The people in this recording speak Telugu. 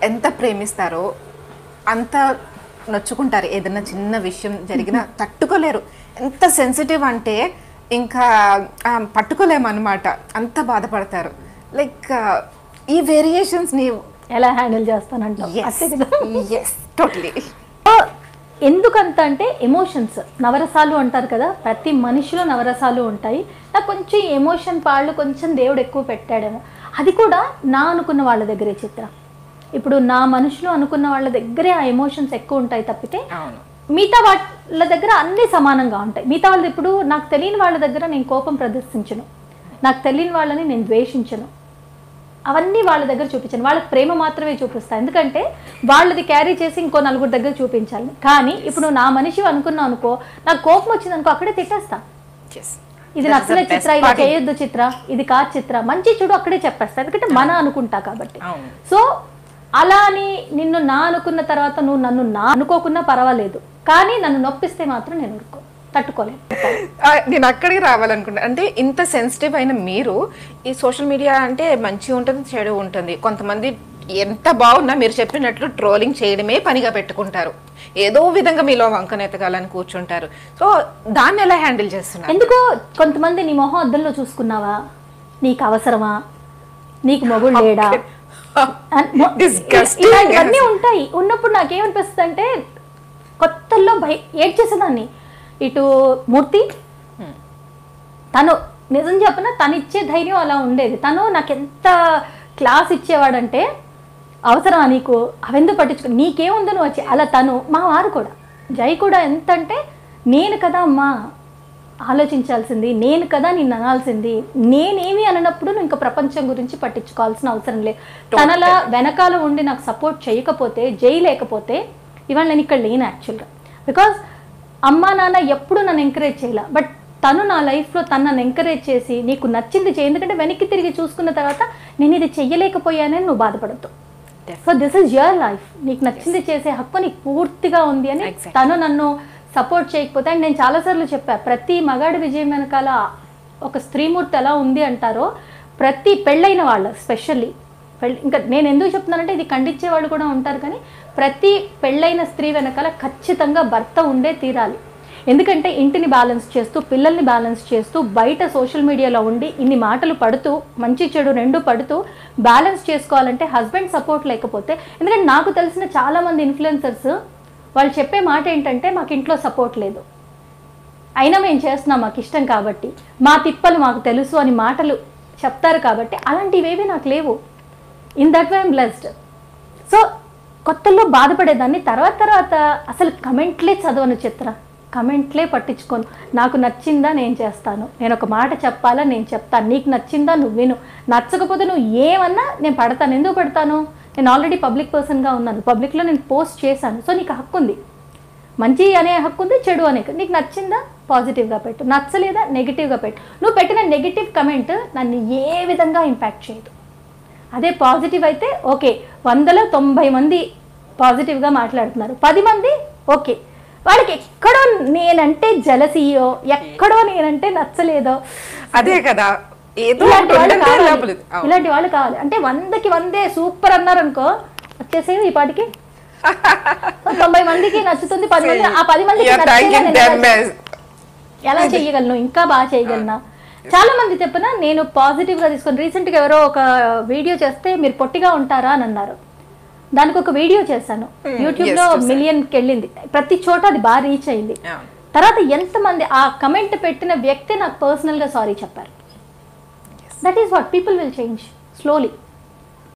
ఎంత ప్రేమిస్తారో అంత నొచ్చుకుంటారు ఏదైనా చిన్న విషయం జరిగినా తట్టుకోలేరు ఎంత సెన్సిటివ్ అంటే ఇంకా ఆ, పట్టుకోలేమన్నమాట అంత బాధపడతారు లైక్ ఈ వేరియేషన్స్ నీ ఎలా హ్యాండిల్ చేస్తానంటావు అంతే కదా ఎస్ టోటలీ సో, ఎందుకంత అంటే ఎమోషన్స్ నవరసాలు అంటారు కదా ప్రతి మనిషిలో నవరసాలు ఉంటాయి నాకు కొంచెం ఎమోషన్ పాళ్ళు కొంచెం దేవుడు ఎక్కువ పెట్టాడేమో అది కూడా నా అనుకున్న వాళ్ళ దగ్గరే చిత్ర ఇప్పుడు నా మనుషులు అనుకున్న వాళ్ళ దగ్గరే ఆ ఎమోషన్స్ ఎక్కువ ఉంటాయి తప్పితే అవును మిగతా వాళ్ళ దగ్గర అన్నీ సమానంగా ఉంటాయి మిగతా వాళ్ళది ఇప్పుడు నాకు తెలియని వాళ్ళ దగ్గర నేను కోపం ప్రదర్శించను నాకు తెలియని వాళ్ళని నేను ద్వేషించను అవన్నీ వాళ్ళ దగ్గర చూపించాను వాళ్ళకి ప్రేమ మాత్రమే చూపిస్తాను ఎందుకంటే వాళ్ళది క్యారీ చేసి ఇంకో నలుగురు దగ్గర చూపించాలి కానీ ఇప్పుడు నా మనిషి అనుకున్నాను అనుకో నాకు కోపం వచ్చింది అనుకో అక్కడే తిట్టేస్తా ఎస్ ఇది నచ్చలే చిత్ర ఇలా చేయొద్దు చిత్ర ఇది కాదు చిత్ర మంచి చూడు అక్కడే చెప్పేస్తా ఎందుకంటే మన అనుకుంటా కాబట్టి అవును సో అలా అని నిన్ను నా అనుకున్న తర్వాత నువ్వు నన్ను నా అనుకోకున్నా పర్వాలేదు కానీ నన్ను నొప్పిస్తే మాత్రం నేను ఊరుకో తట్టుకోలేను ఆ, నేను అక్కడికి రావాలనుకుంటా అంటే ఇంత సెన్సిటివ్ అయిన మీరు ఈ సోషల్ మీడియా అంటే మంచి ఉంటుంది చెడు ఉంటుంది కొంతమంది ఎంత బాగున్నా మీరు చెప్పినట్లు ట్రోలింగ్ చేయడమే పనిగా పెట్టుకుంటారు ఏదో విధంగా మీలో వంకనెతగాలని కూర్చుంటారు సో దాన్ని ఎలా హ్యాండిల్ చేస్తున్నారు ఎందుకో కొంతమంది నీ మొహం అద్దంలో చూసుకున్నావా నీకు అవసరమా నీకు మొగుడు లేడా అన్- మొ- Disgusting. ఇలాంటివన్నీ ఉంటాయి ఉన్నప్పుడు నాకేమనిపిస్తుంది అంటే కొత్తల్లో భయ ఏడ్చేసేదాన్ని ఇటు మూర్తి తను నిజం చెప్పిన తను ఇచ్చే ధైర్యం అలా ఉండేది తను నాకు ఎంత క్లాస్ ఇచ్చేవాడంటే అవసరమా నీకు అవెందుకు పట్టించుకో నీకేముందో నువ్వు వచ్చి అలా తను మా వారు కూడా జై కూడా ఎంత అంటే నేను కదా అమ్మా ఆలోచించాల్సింది నేను కదా నిన్ను అనాల్సింది నేనేమి అననప్పుడు నువ్వు ఇంకా ప్రపంచం గురించి పట్టించుకోవాల్సిన అవసరం లేదు తనలా వెనకాల ఉండి నాకు సపోర్ట్ చేయకపోతే జై లేకపోతే ఇవాళ నేను ఇక్కడ లేను యాక్చువల్గా బికాస్ అమ్మా నాన్న ఎప్పుడు నన్ను ఎంకరేజ్ చేయలే బట్ తను నా లైఫ్లో తను నన్ను ఎంకరేజ్ చేసి నీకు నచ్చింది చేయి ఎందుకంటే వెనక్కి తిరిగి చూసుకున్న తర్వాత నేను ఇది చెయ్యలేకపోయానని నువ్వు బాధపడద్దు so this is your life నీకు నచ్చింది చేసే హక్కు నీకు పూర్తిగా ఉంది అని Exactly. తను నన్ను సపోర్ట్ చేయకపోతే అండ్ నేను చాలాసార్లు చెప్పా ప్రతి మగాడి విజయం వెనకాల ఒక స్త్రీమూర్తి ఎలా ఉంది అంటారో ప్రతి పెళ్ళైన వాళ్ళు స్పెషల్లీ పెళ్ళి ఇంకా నేను ఎందుకు చెప్తున్నానంటే ఇది ఖండించే వాళ్ళు కూడా ఉంటారు కానీ ప్రతి పెళ్ళైన స్త్రీ వెనకాల ఖచ్చితంగా భర్త ఉండే తీరాలి ఎందుకంటే ఇంటిని బ్యాలెన్స్ చేస్తూ పిల్లల్ని బ్యాలెన్స్ చేస్తూ బయట సోషల్ మీడియాలో ఉండి ఇన్ని మాటలు పడుతూ మంచి చెడు రెండు పడుతూ బ్యాలెన్స్ చేసుకోవాలంటే హస్బెండ్ సపోర్ట్ లేకపోతే ఎందుకంటే నాకు తెలిసిన చాలామంది ఇన్ఫ్లుయెన్సర్స్ వాళ్ళు చెప్పే మాట ఏంటంటే మాకు ఇంట్లో సపోర్ట్ లేదు అయినా మేము చేస్తున్నాం మాకు ఇష్టం కాబట్టి మా తిప్పలు మాకు తెలుసు అని మాటలు చెప్తారు కాబట్టి అలాంటివేవి నాకు లేవు in that why I'm blessed so కొత్తల్లో బాధపడేదాన్ని తర్వాత తర్వాత అసలు కమెంట్లే చదవను చిత్ర కమెంట్లే పట్టించుకోను నాకు నచ్చిందా నేను చేస్తాను నేను ఒక మాట చెప్పాలా నేను చెప్తాను నీకు నచ్చిందా నువ్వు విను నచ్చకపోతే నువ్వు ఏమన్నా నేను పడతాను ఎందుకు పడతాను నేను ఆల్రెడీ పబ్లిక్ పర్సన్గా ఉన్నాను పబ్లిక్లో నేను పోస్ట్ చేశాను సో నీకు హక్కు ఉంది మంచి అనే హక్కు ఉంది చెడు అనే నీకు నచ్చిందా పాజిటివ్గా పెట్టు నచ్చలేదా నెగిటివ్గా పెట్టు నువ్వు పెట్టిన నెగిటివ్ కమెంట్ నన్ను ఏ విధంగా ఇంపాక్ట్ చేయదు అదే పాజిటివ్ అయితే ఓకే వందలో తొంభై మంది పాజిటివ్గా మాట్లాడుతున్నారు పది మంది ఓకే వాళ్ళకి ఎక్కడో నేనంటే జలసీయో ఎక్కడో నేనంటే నచ్చలేదో అదే కదా ఏదో ఇలాంటి ఒకటి వాళ్ళు ఉండండి కావాలి లోపల. అవును. ఇలాంటి వాళ్ళు కావాలి అంటే వందకి వందే సూపర్ అన్నారు అనుకో వచ్చేసేది ఈ పాటికి తొంభై మందికి నచ్చుతుంది పది మంది ఆ పది మందికి You're నచ్చేలా thanking నేను them ఎలా as- ఎలా చేయగలను ఇంకా బాగా చేయగలనా చాలా మంది చెప్పిన నేను పాజిటివ్ గా తీసుకొని రీసెంట్ గా ఎవరో ఒక వీడియో చేస్తే మీరు పొట్టిగా ఉంటారా అని అన్నారు దానికి ఒక వీడియో చేశాను యూట్యూబ్ yes, లో చూశాను. మిలియన్ కి వెళ్ళింది ప్రతి చోట అది బాగా రీచ్ అయింది అవును. తర్వాత ఎంతమంది ఆ కమెంట్ పెట్టిన వ్యక్తి నాకు పర్సనల్ గా సారీ చెప్పారు that is what people will change slowly